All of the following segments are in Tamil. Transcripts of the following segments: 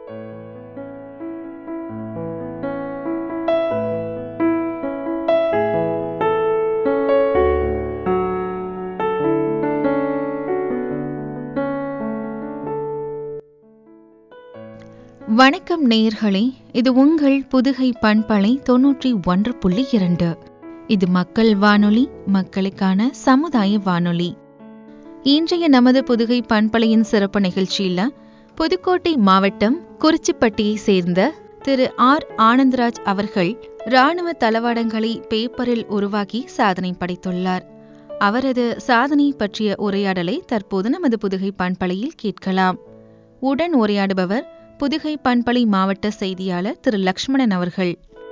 வணக்கம் நேயர்களே இது உங்கள் புதுகை பண்பலை தொன்னூற்றி ஒன்று புள்ளி இரண்டு இது மக்கள் வானொலி மக்களுக்கான சமுதாய வானொலி இன்றைய நமது புதுகை பண்பலையின் சிறப்பு நிகழ்ச்சியில புதுக்கோட்டை மாவட்டம் குறிச்சிப்பட்டியை சேர்ந்த திரு ஆர் ஆனந்தராஜ் அவர்கள் ராணுவ தளவாடங்களை பேப்பரில் உருவாக்கி சாதனை படைத்துள்ளார் அவரது சாதனை பற்றிய உரையாடலை தற்போது நமது புதுகை பண்பலையில் கேட்கலாம் உடன் உரையாடுபவர் புதுகை பண்பலை மாவட்ட செய்தியாளர் திரு லக்ஷ்மணன் அவர்கள்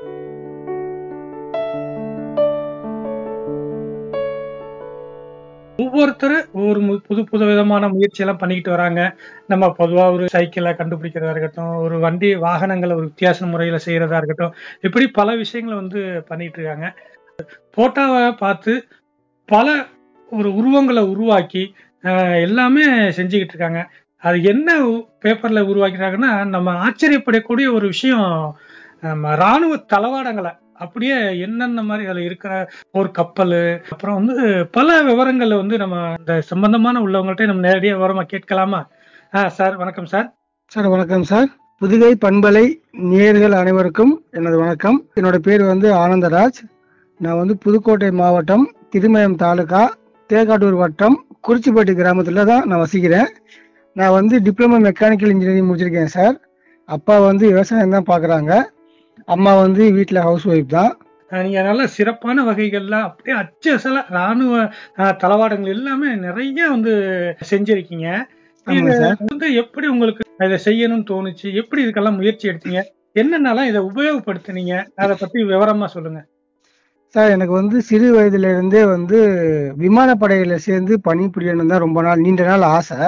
ஒவ்வொருத்தரும் ஒவ்வொரு மு- புது புது விதமான முயற்சி எல்லாம் பண்ணிக்கிட்டு வராங்க நம்ம பொதுவா ஒரு சைக்கிளை கண்டுபிடிக்கிறதா இருக்கட்டும் ஒரு வண்டி வாகனங்களை ஒரு வித்தியாச முறையில செய்யறதா இருக்கட்டும் இப்படி பல விஷயங்களை வந்து பண்ணிட்டு இருக்காங்க போட்டோவை பார்த்து பல ஒரு உருவங்களை உருவாக்கி ஆஹ், எல்லாமே செஞ்சுக்கிட்டு இருக்காங்க அது என்ன பேப்பர்ல உருவாக்கிறாங்கன்னா நம்ம ஆச்சரியப்படக்கூடிய ஒரு விஷயம் நம்ம ராணுவ தளவாடங்களை அப்படியே என்னென்ன மாதிரி அதுல இருக்கிற ஒரு கப்பல் அப்புறம் வந்து பல விவரங்களை வந்து நம்ம இந்த சம்பந்தமான உள்ளவங்கள்ட்ட நம்ம நேரடியாக விவரமா கேட்கலாமா ஆ சார் வணக்கம் சார் சார் வணக்கம் சார் புதுகை பண்பலை நேயர்கள் அனைவருக்கும் எனது வணக்கம் என்னோட பேர் வந்து ஆனந்தராஜ் நான் வந்து புதுக்கோட்டை மாவட்டம் திருமயம் தாலுகா தேக்காட்டூர் வட்டம் குறிச்சிப்பட்டி கிராமத்தில் தான் நான் வசிக்கிறேன் நான் வந்து டிப்ளமோ மெக்கானிக்கல் இன்ஜினியரிங் முடிச்சிருக்கேன் சார் அப்பா வந்து விவசாயம் தான் பார்க்குறாங்க அம்மா வந்து வீட்டில் ஹவுஸ் ஒய்ஃப் தான் ஆ, நீங்க நல்ல சிறப்பான வகைகள்லாம் அப்படியே அச்சசல ராணுவ ஆ, தளவாடங்கள் எல்லாமே நிறைய வந்து செஞ்சிருக்கீங்க இது ஆமாம் சார் வந்து எப்படி உங்களுக்கு இதை செய்யணும்னு தோணுச்சு எப்படி இதுக்கெல்லாம் முயற்சி எடுத்தீங்க என்னென்னலாம் இதை உபயோகப்படுத்துனீங்க அதை பத்தி விவரமா சொல்லுங்க சார் எனக்கு வந்து சிறு வயதுல இருந்தே வந்து விமானப்படையில சேர்ந்து பணிபுரியணும் தான் ரொம்ப நாள் நீண்ட நாள் ஆசை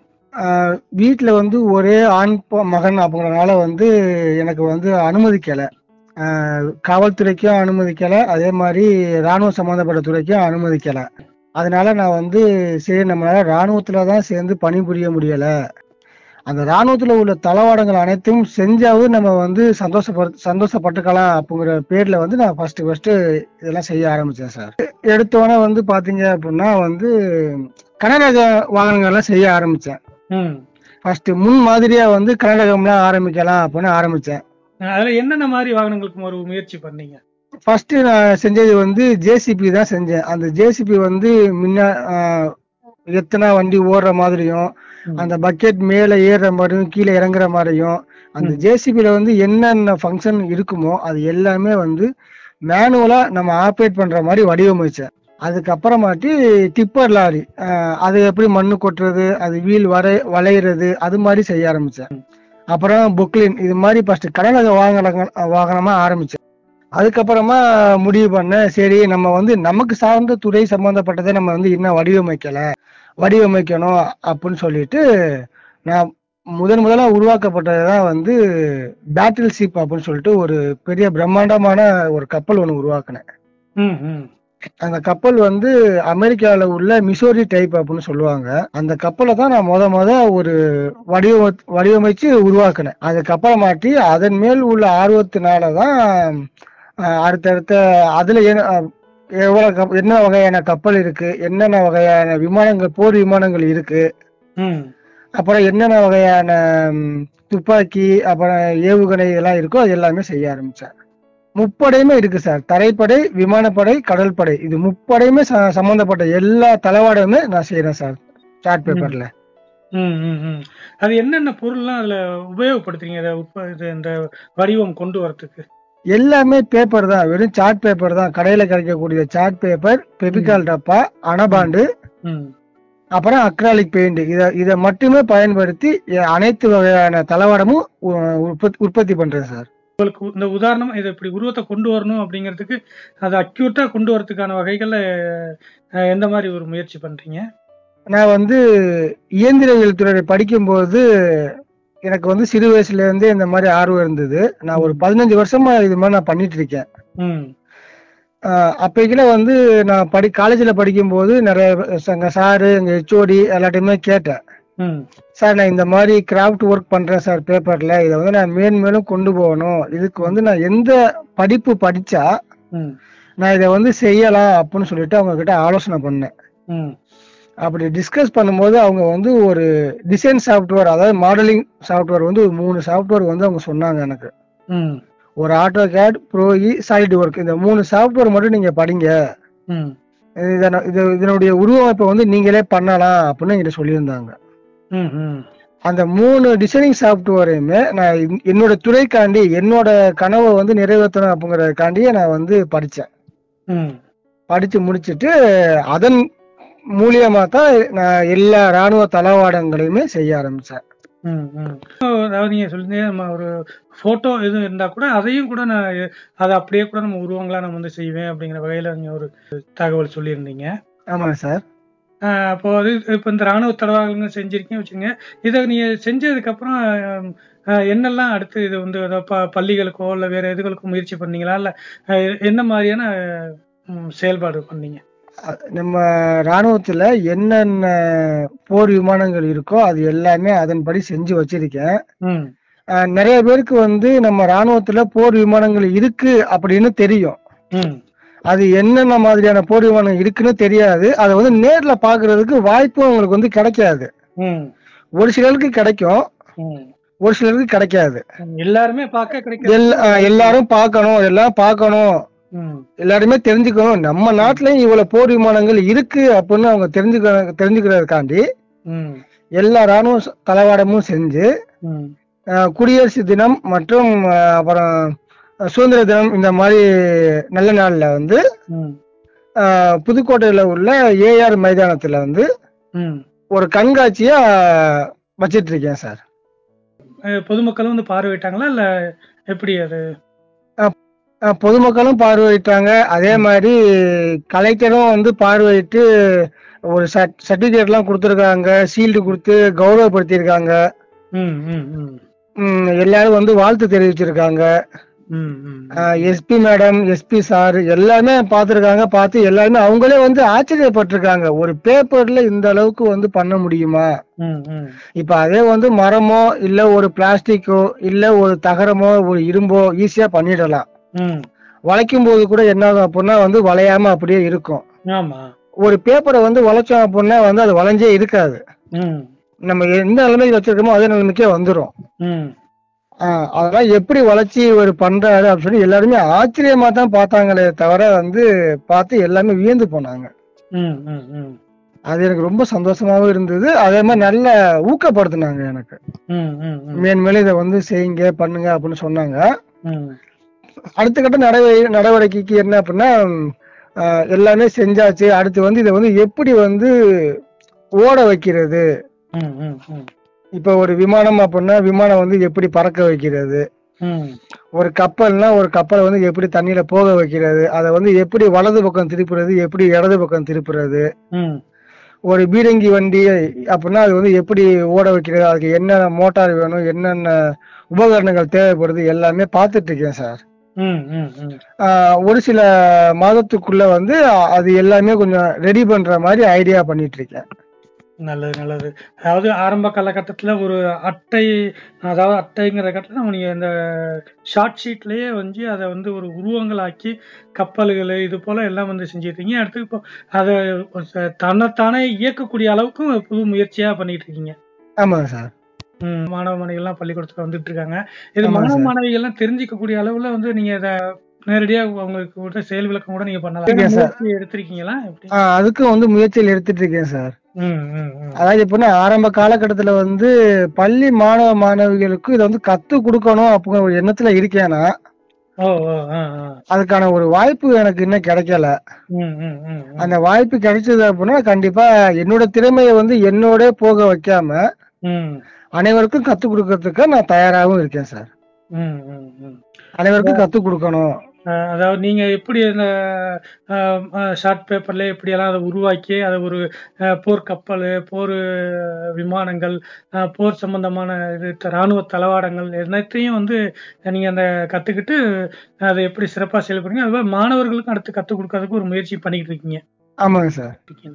வீட்டில் வந்து ஒரே ஆண் ப- மகன் அப்படிங்கிறனால வந்து எனக்கு வந்து அனுமதிக்கலை காவல்துறைக்கும் அனுமதிக்கலை அதே மாதிரி இராணுவ சம்மந்தப்பட்ட துறைக்கும் அனுமதிக்கலை அதனால நான் வந்து சரி நம்மளால இராணுவத்துல தான் சேர்ந்து பணிபுரிய முடியலை அந்த இராணுவத்துல உள்ள தளவாடங்கள் அனைத்தும் செஞ்சாவது நம்ம வந்து சந்தோஷப்படு சந்தோஷப்பட்டுக்கலாம் அப்படிங்கிற பேர்ல வந்து நான் ஃபர்ஸ்ட் ஃபர்ஸ்ட் இதெல்லாம் செய்ய ஆரம்பிச்சேன் சார் எடுத்தோன்னே வந்து பாத்தீங்க அப்படின்னா வந்து கனரக வாகனங்கள்லாம் செய்ய ஆரம்பிச்சேன் ம் ஃபர்ஸ்ட் முன் மாதிரியா வந்து கனரகம்லாம் ஆரம்பிக்கலாம் அப்படின்னு ஆரம்பிச்சேன் அதுல என்னென்ன மாதிரி வாகனங்களுக்கு ஒரு முயற்சி பண்ணீங்க ஃபர்ஸ்ட் நான் செஞ்சது வந்து ஜேசிபி தான் செஞ்சேன் அந்த ஜேசிபி வந்து முன்ன ஆஹ், எத்தனை வண்டி ஓடுற மாதிரியும் ம். அந்த பக்கெட் மேலே ஏறுற மாதிரியும் கீழே இறங்குற மாதிரியும் அந்த ம். ஜேசிபில வந்து என்னென்ன ஃபங்க்ஷன் இருக்குமோ அது எல்லாமே வந்து மேனுவலா நம்ம ஆப்ரேட் பண்ற மாதிரி வடிவமைச்சேன் அதுக்கப்புறமாட்டி டிப்பர் லாரி ஆஹ், அது எப்படி மண்ணு கொட்டுறது அது வீல் வரை வளையிறது அது மாதிரி செய்ய ஆரம்பிச்சேன் அப்புறம் புக்லின் இது மாதிரி ஃபர்ஸ்ட் கடலக வாகனங்கள் வாகனமா ஆரம்பிச்சேன் அதுக்கப்புறமா முடிவு பண்ணேன் சரி நம்ம வந்து நமக்கு சார்ந்த துறை சம்பந்தப்பட்டதை நம்ம வந்து இன்னும் வடிவமைக்கல வடிவமைக்கணும் அப்படின்னு சொல்லிட்டு நான் முதன் முதலா உருவாக்கப்பட்டது தான் வந்து பேட்டில் ஷிப் அப்படின்னு சொல்லிட்டு ஒரு பெரிய பிரம்மாண்டமான ஒரு கப்பல் ஒன்று உருவாக்கினேன் ம் ம் அந்த கப்பல் வந்து அமெரிக்காவில் உள்ள மிசோரி டைப் அப்படின்னு சொல்லுவாங்க அந்த கப்பலை தான் நான் முத முத ஒரு வடிவ வடிவமைச்சு உருவாக்கினேன் அதுக்கப்புறமாட்டி அதன் மேல் உள்ள ஆர்வத்தினால தான் அஹ், அடுத்தடுத்த அதுல என்ன அஹ், எவ்வளவு கப்- என்ன வகையான கப்பல் இருக்கு என்னென்ன வகையான விமானங்கள் போர் விமானங்கள் இருக்கு ம் அப்புறம் என்னென்ன வகையான ம், துப்பாக்கி அப்புறம் ஏவுகணை இதெல்லாம் இருக்கோ அது எல்லாமே செய்ய ஆரம்பிச்சேன் முப்படையுமே இருக்கு சார் தரைப்படை விமானப்படை கடற்படை இது முப்படையுமே ச- சம்பந்தப்பட்ட எல்லா தளவாடமே நான் செய்யறேன் சார் சார்ட் பேப்பர்ல ம், ம், ம். அது என்னென்ன பொருள்லாம் அதுல உபயோகப்படுத்துறீங்க இதை உற்ப இது இந்த வடிவம் கொண்டு வரதுக்கு எல்லாமே பேப்பர் தான் வெறும் சார்ட் பேப்பர் தான் கடையில கிடைக்கக்கூடிய சார்ட் பேப்பர் பெபிகால் டப்பா அனபாண்டு ம் அப்புறம் அக்ராலிக் பெயிண்ட் இத இதை மட்டுமே பயன்படுத்தி எ- அனைத்து வகையான தளவாடமும் உ- உற்பத்தி உற்பத்தி பண்றேன் சார் உங்களுக்கு இந்த உதாரணம் இதை இப்படி உருவத்தை கொண்டு வரணும் அப்படிங்கிறதுக்கு அதை அக்யூட்டா கொண்டு வரதுக்கான வகைகள்ல அஹ், எந்த மாதிரி ஒரு முயற்சி பண்றீங்க நான் வந்து இயந்திரவியல் துறை படிக்கும்போது எனக்கு வந்து சிறு வயசுல இருந்தே இந்த மாதிரி ஆர்வம் இருந்தது நான் ஒரு பதினஞ்சு வருஷமா இது மாதிரி நான் பண்ணிட்டு இருக்கேன் ம் ஆஹ் அப்பைக்குள்ள வந்து நான் படி காலேஜில் படிக்கும்போது நிறைய எங்க சாரு எங்க ஹெச்ஓடி எல்லாத்தையுமே கேட்டேன் ம் சார் நான் இந்த மாதிரி கிராஃப்ட் ஒர்க் பண்றேன் சார் பேப்பர்ல இதை வந்து நான் மேன்மேலும் கொண்டு போகணும் இதுக்கு வந்து நான் எந்த படிப்பு படிச்சா ம் நான் இதை வந்து செய்யலாம் அப்படின்னு சொல்லிட்டு அவங்க கிட்ட ஆலோசனை பண்ணேன் ம் அப்படி டிஸ்கஸ் பண்ணும்போது அவங்க வந்து ஒரு டிசைன் சாஃப்ட்வேர் அதாவது மாடலிங் சாஃப்ட்வேர் வந்து ஒரு மூணு சாஃப்ட்வேர் வந்து அவங்க சொன்னாங்க எனக்கு ம் ஒரு AutoCAD Pro E SolidWorks இந்த மூணு சாஃப்ட்வேர் மட்டும் நீங்க படிங்க ம் இதன- இது இதனுடைய உருவமைப்பை வந்து நீங்களே பண்ணலாம் அப்படின்னு என்கிட்ட சொல்லியிருந்தாங்க ம் ம் அந்த மூணு டிசைனிங் சாஃப்ட்வேரையுமே நான் என்- என்னோட துறைக்காண்டி என்னோட கனவை வந்து நிறைவேற்றணும் அப்படிங்கறதுக்காண்டியே நான் வந்து படித்தேன் ம் படித்து முடிச்சிட்டு அதன் மூலியமா தான் நான் எல்லா ராணுவ தளவாடங்களையுமே செய்ய ஆரம்பிச்சேன் ம் ம் அதாவது நீங்க சொல்லிருந்தீங்க நம்ம ஒரு போட்டோ எதுவும் இருந்தா கூட அதையும் கூட நான் எ- அதை அப்படியே கூட நம்ம உருவங்களா நம்ம வந்து செய்வேன் அப்படிங்கிற வகையில நீங்க ஒரு தகவல் சொல்லியிருந்தீங்க ஆமாங்க சார் ஆஹ் அப்போ அது இப்போ இந்த ராணுவ தடவாளங்கள் செஞ்சிருக்கீங்க வச்சுங்க இதை நீங்க செஞ்சதுக்கு அப்புறம் ஆஹ் ஆஹ் என்னெல்லாம் அடுத்து இது வந்து ஏதோ ப பள்ளிகளுக்கோ இல்ல வேற எதுகளுக்கோ முயற்சி பண்ணீங்களா இல்ல ஆஹ் என்ன மாதிரியான ம், செயல்பாடு பண்ணீங்க அ- நம்ம ராணுவத்துல என்னென்ன போர் விமானங்கள் இருக்கோ அது எல்லாமே அதன்படி செஞ்சு வச்சிருக்கேன் ம் அஹ் நிறைய பேருக்கு வந்து நம்ம ராணுவத்துல போர் விமானங்கள் இருக்கு அப்படின்னு தெரியும் ம் அது என்னென்ன மாதிரியான போர் விமானம் இருக்குன்னு தெரியாது அதை வந்து நேர்ல பாக்குறதுக்கு வாய்ப்பும் அவங்களுக்கு வந்து கிடைக்காது ம் ஒரு சிலருக்கு கிடைக்கும் ம் ஒரு சிலருக்கு கிடைக்காது ம். எல்லாருமே பார்க்க கிடைக்கும் எல்- அஹ் எல்லாரும் பார்க்கணும் எல்லாம் பார்க்கணும் ம் எல்லாருமே தெரிஞ்சுக்கணும் நம்ம நாட்டிலயும் இவ்வளவு போர் விமானங்கள் இருக்கு அப்படின்னு அவங்க தெரிஞ்சுக்க தெரிஞ்சுக்கிறதுக்காண்டி ம் எல்லா ராணுவ ச- தளவாடமும் செஞ்சு ம் அஹ், குடியரசு தினம் மற்றும் அஹ், அப்புறம் அஹ், சுதந்திர தினம் இந்த மாதிரி நல்ல நாள்ல வந்து ம் அஹ், புதுக்கோட்டையில உள்ள ஏஆர் மைதானத்துல வந்து ம் ஒரு கண்காட்சியா வச்சிட்டு இருக்கேன் சார் அஹ் பொதுமக்களும் வந்து பார்வையிட்டாங்களா இல்ல எப்படி அது அஹ், பொதுமக்களும் பார்வையிட்டாங்க அதே மாதிரி கலெக்டரும் வந்து பார்வையிட்டு ஒரு சர்டிபிகேட் எல்லாம் கொடுத்துருக்காங்க சீல்டு கொடுத்து கௌரவப்படுத்தியிருக்காங்க ம் ம் ம் ம், எல்லாரும் வந்து வாழ்த்து தெரிவிச்சிருக்காங்க ம் ம் எஸ்பி மேடம் எஸ்பி சார் எல்லாமே பார்த்துருக்காங்க பார்த்து எல்லாருமே அவங்களே வந்து ஆச்சரியப்பட்டிருக்காங்க ஒரு பேப்பர்ல இந்த அளவுக்கு வந்து பண்ண முடியுமா ம் ம் இப்ப அதே வந்து மரமோ இல்ல ஒரு பிளாஸ்டிக்கோ இல்ல ஒரு தகரமோ ஒரு இரும்போ ஈஸியா பண்ணிடலாம் ம் வளைக்கும் போது கூட என்ன ஆகும் அப்படின்னா வந்து வளையாம அப்படியே இருக்கும் ஆமா ஒரு பேப்பரை வந்து வளைச்சோம் அப்படின்னா வந்து அது வளைஞ்சே இருக்காது ம் நம்ம எந்த நிலைமைக்கு வச்சிருக்கோமோ அதே நிலைமைக்கே வந்துரும் ம் ஆஹ் அதெல்லாம் எப்படி வளர்ச்சி இவர் பண்றாரு அப்படின்னு சொல்லி எல்லாருமே ஆச்சரியமா தான் பார்த்தாங்களே தவிர வந்து பார்த்து எல்லாமே வியந்து போனாங்க ம் ம் ம் அது எனக்கு ரொம்ப சந்தோஷமாவும் இருந்தது அதே மாதிரி நல்ல ஊக்கப்படுத்தினாங்க எனக்கு ம் ம் ம் மேன்மேலும் இதை வந்து செய்யுங்க பண்ணுங்க அப்படின்னு சொன்னாங்க ம் அடுத்த கட்ட நடவடிக்கை நடவடிக்கைக்கு என்ன அப்படின்னா ஆஹ் எல்லாமே செஞ்சாச்சு அடுத்து வந்து இதை வந்து எப்படி வந்து ஓட வைக்கிறது ம் ம் ம் இப்ப ஒரு விமானம் அப்படின்னா விமானம் வந்து எப்படி பறக்க வைக்கிறது ம் ஒரு கப்பல்னா ஒரு கப்பலை வந்து எப்படி தண்ணியில போக வைக்கிறது அதை வந்து எப்படி வலது பக்கம் திருப்புறது எப்படி இடது பக்கம் திருப்புறது ம் ஒரு பீரங்கி வண்டி அப்படின்னா அது வந்து எப்படி ஓட வைக்கிறது அதுக்கு என்னென்ன மோட்டார் வேணும் என்னென்ன உபகரணங்கள் தேவைப்படுது எல்லாமே பார்த்துட்டு இருக்கேன் சார் ம் ம் ம் ஆஹ் ஒரு சில மாதத்துக்குள்ள வந்து அ- அது எல்லாமே கொஞ்சம் ரெடி பண்ற மாதிரி ஐடியா பண்ணிட்டு இருக்கேன் நல்லது நல்லது அதாவது ஆரம்ப காலகட்டத்துல ஒரு அட்டை அதாவது அட்டைங்கிற கட்டத்தில் நீங்க இந்த ஷார்ட் ஷீட்லயே வந்து அதை வந்து ஒரு உருவங்களாக்கி கப்பல்கள் இது போல எல்லாம் வந்து செஞ்சிருக்கீங்க அடுத்து இப்போ அதை தன்னைத்தானே இயக்கக்கூடிய அளவுக்கும் புது முயற்சியா பண்ணிட்டு இருக்கீங்க ஆமாங்க சார் ம், மாணவ மாணவிகள்லாம் பள்ளிக்கூடத்துல வந்துட்டு இருக்காங்க இது ஆமாங்க மாணவ சார். மாணவிகள்லாம் தெரிஞ்சுக்கக்கூடிய அளவுல வந்து நீங்க இதை நேரடியா அவங்களுக்கு கூட செயல் விளக்கம் கூட நீங்க பண்ணலாம் இருக்கேன் சார். முயற்சி எடுத்திருக்கீங்களா எப்படி ஆஹ் அதுக்கும் வந்து முயற்சியில் எடுத்துட்டு இருக்கேன் சார் ம் ம் ம் அதாவது எப்படின்னா ஆரம்ப காலகட்டத்துல வந்து பள்ளி மாணவ மாணவிகளுக்கு இதை வந்து கத்து கொடுக்கணும் அப்படிங்கிற ஒரு எண்ணத்துல இருக்கேன்னா ஓ ஓ ஆ ஆ அதுக்கான ஒரு வாய்ப்பு எனக்கு இன்னும் கிடைக்கல ம் ம் ம் ம். அந்த வாய்ப்பு கிடைச்சது அப்படின்னா கண்டிப்பா என்னோட திறமையை வந்து என்னோட போக வைக்காம ம் அனைவருக்கும் கத்து கொடுக்கறதுக்கு நான் தயாராகவும் இருக்கேன் சார் ம் ம் ம் அனைவருக்கும் கத்து கொடுக்கணும் அஹ் அதாவது நீங்க எப்படி இந்த ஷார்ட் பேப்பர்ல எப்படி எல்லாம் அதை உருவாக்கி அதை ஒரு அஹ், போர் கப்பல் போர் விமானங்கள் அஹ், போர் சம்பந்தமான இது த- ராணுவ தளவாடங்கள் எல்லாத்தையும் வந்து நீங்க அந்த கத்துக்கிட்டு அதை எப்படி சிறப்பா செயல்படுறீங்க அதுപോലെ மாணவர்களுக்கும் அடுத்து கத்துக் கொடுக்கறதுக்கு ஒரு முயற்சி பண்ணிக்கிட்டு இருக்கீங்க ஆமாங்க சார்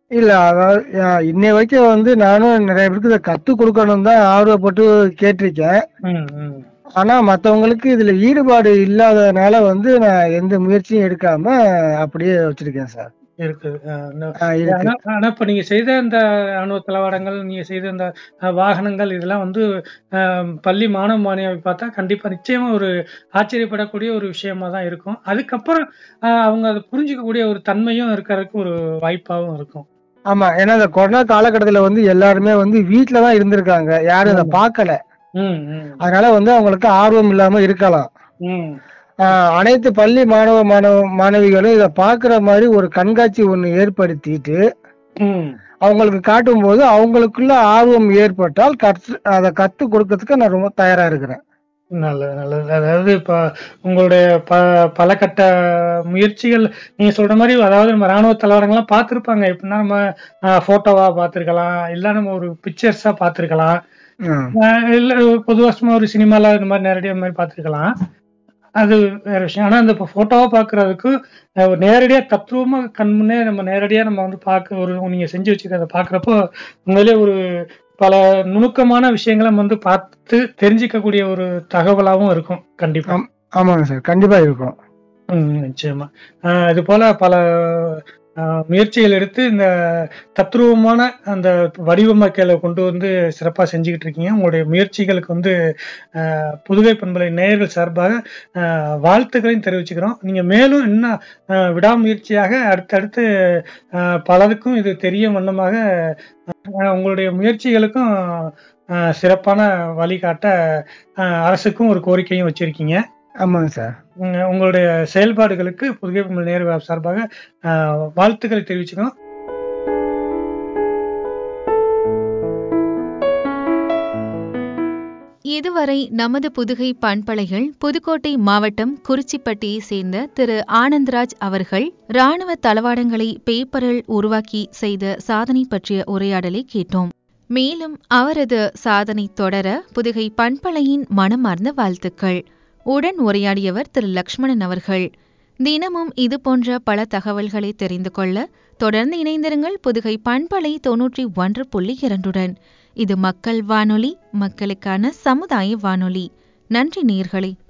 இல்ல அதாவது அஹ், இன்னை வரைக்கும் வந்து நானும் நிறைய பேருக்கு இதை கத்து கொடுக்கணும் தான் ஆர்வப்பட்டு கேட்டிருக்கேன் ம் ம் ஆனா மத்தவங்களுக்கு இதுல ஈடுபாடு இல்லாதனால வந்து நான் எந்த முயற்சியும் எடுக்காம அப்படியே வச்சிருக்கேன் சார் இருக்குது அஹ் இந்த- ஆஹ் இருக்கு ஆனா ஆனா இப்ப நீங்க செய்த இந்த அணு தளவாடங்கள் நீங்க செய்த இந்த அஹ், வாகனங்கள் இதெல்லாம் வந்து அஹ், பள்ளி மாணவ மாணவியை பார்த்தா கண்டிப்பா நிச்சயமா ஒரு ஆச்சரியப்படக்கூடிய ஒரு விஷயமா தான் இருக்கும் அதுக்கப்புறம் அஹ், அவங்க அதை புரிஞ்சுக்கக்கூடிய ஒரு தன்மையும் இருக்கிறதுக்கு ஒரு வாய்ப்பாகவும் இருக்கும் ஆமா ஏன்னா இந்த கொரோனா காலகட்டத்துல வந்து எல்லாருமே வந்து வீட்டுல தான் இருந்திருக்காங்க யாரும் இதை பார்க்கல ம் ம் அதனால வந்து அவங்களுக்கு ஆர்வம் இல்லாம இருக்கலாம் ம் ஆஹ் அனைத்து பள்ளி மாணவ மாணவ மாணவிகளும் இதை பாக்குற மாதிரி ஒரு கண்காட்சி ஒண்ணு ஏற்படுத்திட்டு ம் அவங்களுக்கு காட்டும் போது அவங்களுக்குள்ள ஆர்வம் ஏற்பட்டால் கற்று அதை கத்து கொடுக்கறதுக்கு நான் ரொம்ப தயாரா இருக்கிறேன் நல்லது நல்லது அதாவது இப்ப உங்களுடைய ப பல கட்ட முயற்சிகள் நீங்க சொல்ற மாதிரி அதாவது நம்ம ராணுவ தளவாடங்கள்லாம் பார்த்திருப்பாங்க எப்படின்னா நம்ம போட்டோவா பார்த்திருக்கலாம் இல்ல நம்ம ஒரு பிக்சர்ஸா பார்த்திருக்கலாம் ஆஹ் ஆஹ் இல்ல பொதுவா சும்மா ஒரு சினிமால இந்த மாதிரி நேரடியா இந்த மாதிரி பார்த்திருக்கலாம் அது வேற விஷயம் ஆனா அந்த இப்போ போட்டோவா பாக்குறதுக்கு அஹ், நேரடியா தத்ரூபமா கண் முன்னே நம்ம நேரடியா நம்ம வந்து பார்க்க ஒரு நீங்க செஞ்சு வச்சுக்கிறத பாக்குறப்போ உண்மையிலே ஒரு பல நுணுக்கமான விஷயங்களை நம்ம வந்து பார்த்து தெரிஞ்சுக்கக்கூடிய ஒரு தகவலாவும் இருக்கும் கண்டிப்பா ஆம். ஆமாங்க சார் கண்டிப்பா இருக்கும் ம், நிச்சயமா ஆஹ் இது போல பல ஆஹ், முயற்சிகள் எடுத்து இந்த தத்ரூபமான அந்த வடிவமைக்கலை கொண்டு வந்து சிறப்பா செஞ்சுக்கிட்டு இருக்கீங்க உங்களுடைய முயற்சிகளுக்கு வந்து ஆஹ், புதுகை பண்பலை நேயர்கள் சார்பாக ஆஹ், வாழ்த்துக்களையும் தெரிவிச்சுக்கிறோம் நீங்க மேலும் இன்னும் ஆஹ், விடாமுயற்சியாக அடுத்தடுத்து ஆஹ், பலருக்கும் இது தெரிய வண்ணமாக ஆஹ், உங்களுடைய முயற்சிகளுக்கும் ஆஹ், சிறப்பான வழிகாட்ட ஆஹ், அரசுக்கும் ஒரு கோரிக்கையும் வச்சிருக்கீங்க ஆமாங்க சார் உங்க- உங்களுடைய செயல்பாடுகளுக்கு புதுகை பண்பலை நேரு சார்பாக ஆஹ், வாழ்த்துக்களை தெரிவிச்சுக்கிறோம் இதுவரை நமது புதுகை பண்பலைகள் புதுக்கோட்டை மாவட்டம் குறிச்சிப்பட்டியை சேர்ந்த திரு ஆனந்த்ராஜ் அவர்கள் ராணுவ தளவாடங்களை பேப்பரில் உருவாக்கி செய்த சாதனை பற்றிய உரையாடலை கேட்டோம் மேலும் அவரது சாதனை தொடர புதுகை பண்பலையின் மனமார்ந்த வாழ்த்துக்கள் உடன் உரையாடியவர் திரு லக்ஷ்மணன் அவர்கள் தினமும் இது போன்ற பல தகவல்களை தெரிந்து கொள்ள தொடர்ந்து இணைந்திருங்கள் புதுகை பண்பலை தொன்னூற்றி ஒன்று புள்ளி இரண்டுடன் இது மக்கள் வானொலி மக்களுக்கான சமுதாய வானொலி நன்றி நேர்களே